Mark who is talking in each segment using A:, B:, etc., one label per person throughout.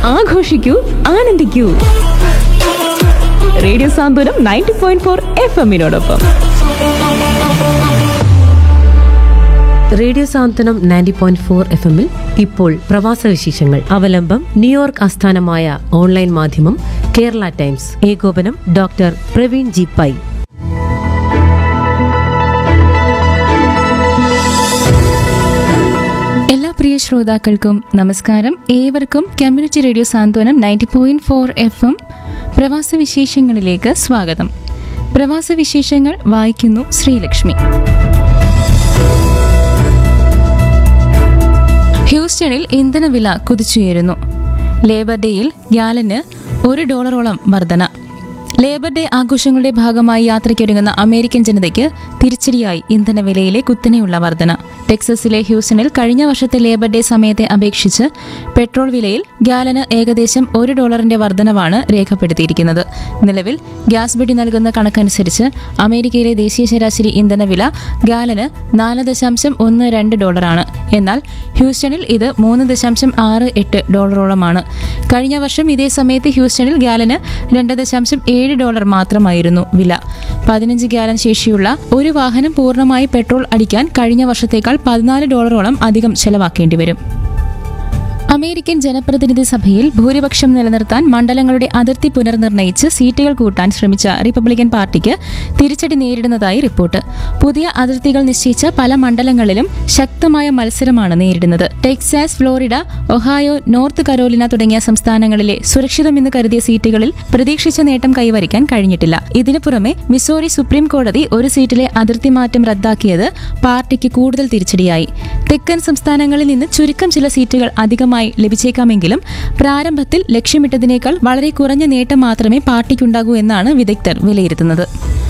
A: ആഘോഷിക്കൂ ആനന്ദിക്കൂ radio Santhwanam ninety point four F എമ്മിനോടൊപ്പം
B: radio Santhwanam ninety point four F എമ്മിൽ ഇപ്പോൾ പ്രവാസ വിശേഷങ്ങൾ അവലംബം ന്യൂയോർക്ക് ആസ്ഥാനമായ ഓൺലൈൻ മാധ്യമം കേരള ടൈംസ് ഏകോപനം ഡോക്ടർ പ്രവീൺ ജി പൈ
C: എല്ലാ പ്രിയ ശ്രോതാക്കൾക്കും നമസ്കാരം ഏവർക്കും community radio Santhwanam ninety point four F M പ്രവാസ വിശേഷങ്ങളിലേക്ക് സ്വാഗതം പ്രവാസ വിശേഷങ്ങൾ വായിക്കുന്നു ശ്രീലക്ഷ്മി ഹ്യൂസ്റ്റണിൽ ഇന്ധനവില കുതിച്ചുയരുന്നു ലേബർ ഡേയിൽ ഗ്യാലന് ഒരു ഡോളറോളം വർധന ലേബർ ഡേ ആഘോഷങ്ങളുടെ ഭാഗമായി യാത്രയ്ക്കൊരുങ്ങുന്ന അമേരിക്കൻ ജനതയ്ക്ക് തിരിച്ചടിയായി ഇന്ധനവിലയിലെ കുത്തനെയുള്ള വർധന ടെക്സസിലെ ഹ്യൂസ്റ്റണിൽ കഴിഞ്ഞ വർഷത്തെ ലേബർ ഡേ സമയത്തെ അപേക്ഷിച്ച് പെട്രോൾ വിലയിൽ ഗ്യാലന് ഏകദേശം ഒരു ഡോളറിന്റെ വർധനവാണ് രേഖപ്പെടുത്തിയിരിക്കുന്നത് നിലവിൽ ഗ്യാസ് ബിഡി നൽകുന്ന കണക്കനുസരിച്ച് അമേരിക്കയിലെ ദേശീയ ശരാശരി ഇന്ധനവില ഗാലന് നാല് ദശാംശം ഒന്ന് രണ്ട് ഡോളറാണ് എന്നാൽ ഹ്യൂസ്റ്റണിൽ ഇത് മൂന്ന് ദശാംശം ആറ് എട്ട് ഡോളറോളമാണ് കഴിഞ്ഞ വർഷം ഇതേ സമയത്ത് ഹ്യൂസ്റ്റണിൽ ഗാലന് രണ്ട് ദശാംശം ഏഴ് ഡോളർ മാത്രമായിരുന്നു വില പതിനഞ്ച് ഗാലൻ ശേഷിയുള്ള ഒരു വാഹനം പൂർണ്ണമായി പെട്രോൾ അടിക്കാൻ കഴിഞ്ഞ വർഷത്തേക്കാൾ പതിനാല് ഡോളറോളം അധികം ചെലവാക്കേണ്ടി വരും അമേരിക്കൻ ജനപ്രതിനിധി സഭയിൽ ഭൂരിപക്ഷം നിലനിർത്താൻ മണ്ഡലങ്ങളുടെ അതിർത്തി പുനർനിർണയിച്ച് സീറ്റുകൾ കൂട്ടാൻ ശ്രമിച്ച റിപ്പബ്ലിക്കൻ പാർട്ടിക്ക് തിരിച്ചടി നേരിടുന്നതായി റിപ്പോർട്ട് പുതിയ അതിർത്തികൾ നിശ്ചയിച്ച പല മണ്ഡലങ്ങളിലും ശക്തമായ മത്സരമാണ് നേരിടുന്നത് Texas Florida Ohio North Carolina തുടങ്ങിയ സംസ്ഥാനങ്ങളിലെ സുരക്ഷിതമെന്ന് കരുതിയ സീറ്റുകളിൽ പ്രതീക്ഷിച്ച നേട്ടം കൈവരിക്കാൻ കഴിഞ്ഞിട്ടില്ല ഇതിനു പുറമെ മിസോറി സുപ്രീം കോടതി ഒരു സീറ്റിലെ അതിർത്തി മാറ്റം റദ്ദാക്കിയത് പാർട്ടിക്ക് കൂടുതൽ തിരിച്ചടിയായി തെക്കൻ സംസ്ഥാനങ്ങളിൽ നിന്ന് ചുരുക്കം ചില സീറ്റുകൾ അധികമായി ലഭിച്ചേക്കാമെങ്കിലും പ്രാരംഭത്തിൽ ലക്ഷ്യമിട്ടതിനേക്കാൾ വളരെ കുറഞ്ഞ നേട്ടം മാത്രമേ പാർട്ടിക്കുണ്ടാകൂ എന്നാണ് വിദഗ്ധർ വിലയിരുത്തുന്നത്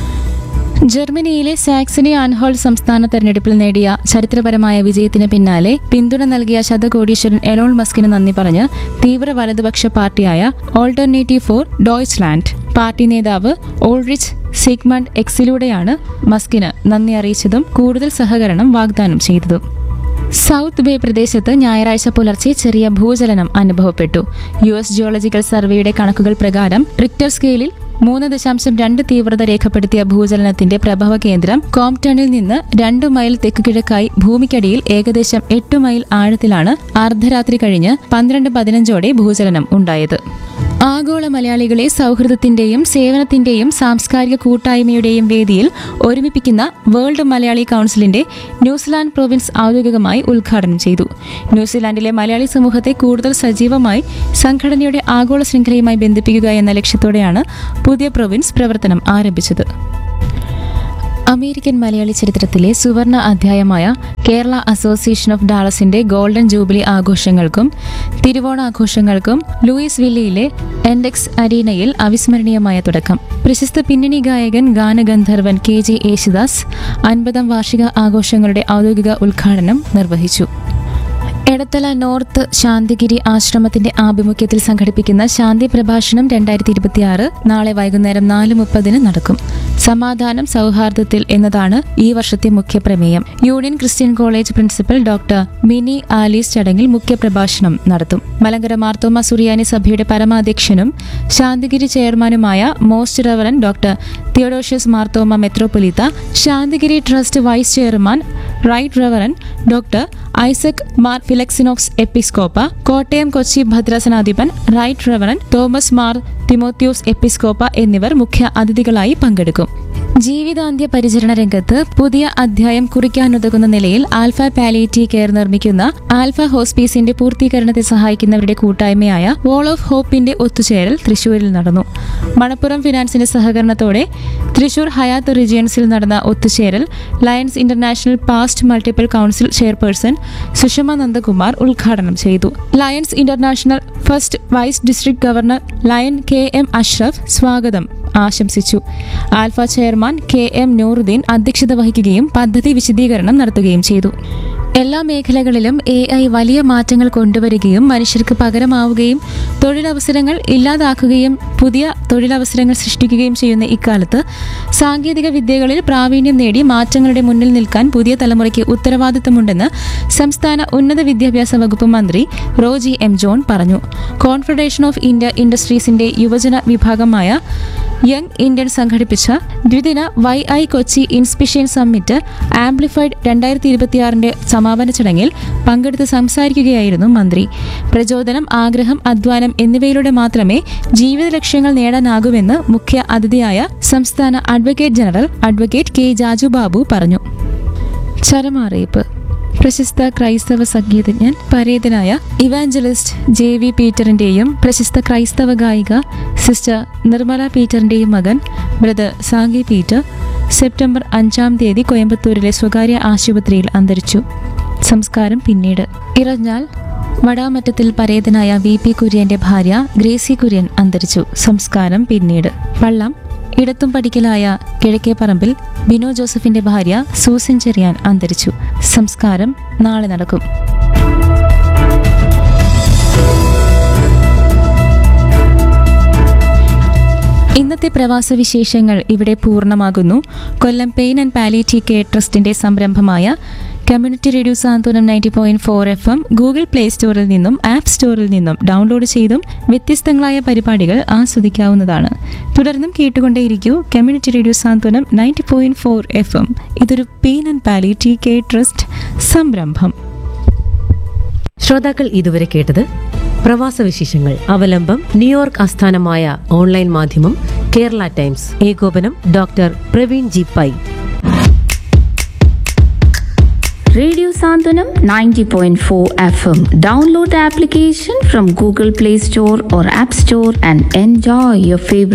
C: ജർമ്മനിയിലെ സാക്സണി ആൻഹോൾ സംസ്ഥാന തെരഞ്ഞെടുപ്പിൽ നേടിയ ചരിത്രപരമായ വിജയത്തിന് പിന്നാലെ പിന്തുണ നൽകിയ ശതകോടീശ്വരൻ എലോൺ മസ്കിന് നന്ദി പറഞ്ഞ് തീവ്ര വലതുപക്ഷ പാർട്ടിയായ ഓൾട്ടർനേറ്റീവ് ഫോർ ഡോയ്ച്ച്ലാൻഡ് പാർട്ടി നേതാവ് ഓൾറിച്ച് സിഗ്മണ്ട് എക്സിലൂടെയാണ് മസ്കിന് നന്ദി അറിയിച്ചതും കൂടുതൽ സഹകരണം വാഗ്ദാനം ചെയ്തതും സൗത്ത് ബേ പ്രദേശത്ത് ഞായറാഴ്ച പുലർച്ചെ ചെറിയ ഭൂചലനം അനുഭവപ്പെട്ടു യു എസ് ജിയോളജിക്കൽ സർവേയുടെ കണക്കുകൾ പ്രകാരം റിക്ടർ സ്കെയിലിൽ മൂന്ന് ദശാംശം രണ്ട് തീവ്രത രേഖപ്പെടുത്തിയ ഭൂചലനത്തിന്റെ പ്രഭവ കേന്ദ്രം കോംപ്ടണിൽ നിന്ന് രണ്ട് മൈൽ തെക്കുകിഴക്കായി ഭൂമിക്കടിയിൽ ഏകദേശം എട്ട് മൈൽ ആഴത്തിലാണ് അർദ്ധരാത്രി കഴിഞ്ഞ് പന്ത്രണ്ട് പതിനഞ്ചോടെ ഭൂചലനം ഉണ്ടായത് ആഗോള മലയാളികളെ സൗഹൃദത്തിന്റെയും സേവനത്തിന്റെയും സാംസ്കാരിക കൂട്ടായ്മയുടെയും വേദിയിൽ ഒരുമിപ്പിക്കുന്ന വേൾഡ് മലയാളി കൗൺസിലിന്റെ ന്യൂസിലാൻഡ് പ്രൊവിൻസ് ഔദ്യോഗികമായി ഉദ്ഘാടനം ചെയ്തു ന്യൂസിലാൻഡിലെ മലയാളി സമൂഹത്തെ കൂടുതൽ സജീവമായി സംഘടനയുടെ ആഗോള ശൃംഖലയുമായി ബന്ധിപ്പിക്കുക എന്ന ലക്ഷ്യത്തോടെയാണ് പുതിയ പ്രൊവിൻസ് പ്രവർത്തനം ആരംഭിച്ചത് അമേരിക്കൻ മലയാളി ചരിത്രത്തിലെ സുവർണ അധ്യായമായ കേരള അസോസിയേഷൻ ഓഫ് ഡാളസിന്റെ ഗോൾഡൻ ജൂബിലി ആഘോഷങ്ങൾക്കും തിരുവോണാഘോഷങ്ങൾക്കും ലൂയിസ് വില്ലയിലെ എൻഡെക്സ് അരീനയിൽ അവിസ്മരണീയമായ തുടക്കം പ്രശസ്ത പിന്നണി ഗായകൻ ഗാനഗന്ധർവൻ കെ ജെ യേശുദാസ് അൻപതാം വാർഷിക ആഘോഷങ്ങളുടെ ഔദ്യോഗിക ഉദ്ഘാടനം നിർവഹിച്ചു എടത്തല നോർത്ത് ശാന്തിഗിരി ആശ്രമത്തിന്റെ ആഭിമുഖ്യത്തിൽ സംഘടിപ്പിക്കുന്ന ശാന്തി പ്രഭാഷണം രണ്ടായിരത്തി ഇരുപത്തിയാറ് നാളെ വൈകുന്നേരം നാല് മുപ്പതിന് നടക്കും സമാധാനം സൗഹാർദ്ദത്തിൽ എന്നതാണ് ഈ വർഷത്തെ മുഖ്യ പ്രമേയം Union Christian College principal doctor Mini Alice ചടങ്ങിൽ മുഖ്യപ്രഭാഷണം നടത്തും മലങ്കര മാർത്തോമ സുറിയാനി സഭയുടെ പരമാധ്യക്ഷനും ശാന്തിഗിരി ചെയർമാനുമായ most reverend doctor Theodosius Marthoma മെത്രോപൊലീത്ത Santhigiri trust vice chairman right reverend doctor Isaac Mar Philoxenos എപ്പിസ്കോപ്പ കോട്ടയം കൊച്ചി ഭദ്രാസനാധിപൻ റൈറ്റ് റവറൻ തോമസ് മാർ തിമോത്യോസ് എപ്പിസ്കോപ്പ എന്നിവർ മുഖ്യ അതിഥികളായി പങ്കെടുക്കും ജീവിതാന്ത്യ പരിചരണ രംഗത്ത് പുതിയ അധ്യായം കുറിക്കാനുതകുന്ന നിലയിൽ ആൽഫ പാലിയേറ്റീവ് കെയർ നിർമ്മിക്കുന്ന ആൽഫ ഹോസ്പീസിന്റെ പൂർത്തീകരണത്തെ സഹായിക്കുന്നവരുടെ കൂട്ടായ്മയായ വോൾ ഓഫ് ഹോപ്പിന്റെ ഒത്തുചേരൽ തൃശൂരിൽ നടന്നു മണപ്പുറം ഫിനാൻസിന്റെ സഹകരണത്തോടെ തൃശൂർ ഹയാത്ത് റീജിയൻസിൽ നടന്ന ഒത്തുചേരൽ Lions International past multiple council chairperson Sushama Nandakumar ഉദ്ഘാടനം ചെയ്തു Lions International first vice district governor Lion K M Ashraf സ്വാഗതം ആശംസിച്ചു Alpha chairman K M Nooruddeen അധ്യക്ഷത വഹിക്കുകയും പദ്ധതി വിശദീകരണം നടത്തുകയും ചെയ്തു എല്ലാ മേഖലകളിലും എ ഐ വലിയ മാറ്റങ്ങൾ കൊണ്ടുവരികയും മനുഷ്യർക്ക് പകരമാവുകയും തൊഴിലവസരങ്ങൾ ഇല്ലാതാക്കുകയും പുതിയ തൊഴിലവസരങ്ങൾ സൃഷ്ടിക്കുകയും ചെയ്യുന്ന ഇക്കാലത്ത് സാങ്കേതിക വിദ്യകളിൽ പ്രാവീണ്യം നേടി മാറ്റങ്ങളുടെ മുന്നിൽ നിൽക്കാൻ പുതിയ തലമുറയ്ക്ക് ഉത്തരവാദിത്തമുണ്ടെന്ന് സംസ്ഥാന ഉന്നത വിദ്യാഭ്യാസ വകുപ്പ് മന്ത്രി റോജി എം ജോൺ പറഞ്ഞു കോൺഫെഡറേഷൻ ഓഫ് ഇന്ത്യ ഇൻഡസ്ട്രീസിന്റെ യുവജന വിഭാഗമായ യങ് ഇന്ത്യൻ സംഘടിപ്പിച്ച ദ്വിദിന Y I Kochi inspiration summit amplified രണ്ടായിരത്തി ഇരുപത്തിയാറിന്റെ സമാപന ചടങ്ങിൽ പങ്കെടുത്ത് സംസാരിക്കുകയായിരുന്നു മന്ത്രി പ്രചോദനം ആഗ്രഹം അധ്വാനം എന്നിവയിലൂടെ മാത്രമേ ജീവിത ലക്ഷ്യങ്ങൾ നേടാനാകൂവെന്ന് മുഖ്യ അതിഥിയായ സംസ്ഥാന advocate general advocate K Jaju Babu പറഞ്ഞു ചരമറിയിപ്പ് പ്രശസ്ത ക്രൈസ്തവ സംഗീതജ്ഞൻ പരേതനായ ഇവാഞ്ചലിസ്റ്റ് ജെ വി പീറ്ററിന്റെയും പ്രശസ്ത ക്രൈസ്തവ ഗായിക സിസ്റ്റർ നിർമ്മല പീറ്ററിന്റെയും മകൻ ബ്രദർ സാങ്കി പീറ്റർ സെപ്റ്റംബർ അഞ്ചാം തീയതി കോയമ്പത്തൂരിലെ സ്വകാര്യ ആശുപത്രിയിൽ അന്തരിച്ചു സംസ്കാരം പിന്നീട് ഇറഞ്ഞാൽ വടാമറ്റത്തിൽ പരേതനായ വി പി കുര്യന്റെ ഭാര്യ ഗ്രേസി കുര്യൻ അന്തരിച്ചു സംസ്കാരം പിന്നീട് പള്ളം ഇടത്തും പടിക്കലായ കിഴക്കേപ്പറമ്പിൽ ബിനോ ജോസഫിന്റെ ഭാര്യ സൂസൻ ചെറിയാൻ അന്തരിച്ചു സംസ്കാരം നാളെ നടക്കും ഇന്നത്തെ പ്രവാസ വിശേഷങ്ങൾ ഇവിടെ പൂർണ്ണമാകുന്നു Kollam pain and palliative care ട്രസ്റ്റിന്റെ സംരംഭമായ community radio Santhwanam ninety point four F M Google Play സ്റ്റോറിൽ നിന്നും ആപ്പ് സ്റ്റോറിൽ നിന്നും ഡൗൺലോഡ് ചെയ്തും വ്യത്യസ്തങ്ങളായ പരിപാടികൾ ആസ്വദിക്കാവുന്നതാണ് തുടർന്നും കേട്ടുകൊണ്ടേയിരിക്കൂ community radio Santhwanam ninety point four F M ഇതൊരു pain and palliative care trust സംരംഭം
B: ശ്രോതാക്കൾ ഇതുവരെ കേട്ടത് പ്രവാസ വിശേഷങ്ങൾ അവലംബം ന്യൂയോർക്ക് ആസ്ഥാനമായ ഓൺലൈൻ മാധ്യമം കേരള ടൈംസ് ഏകോപനം doctor Praveen G Pai
D: Radio Santhanam 90.4 FM. Download the application from Google Play Store or App Store and enjoy your favorite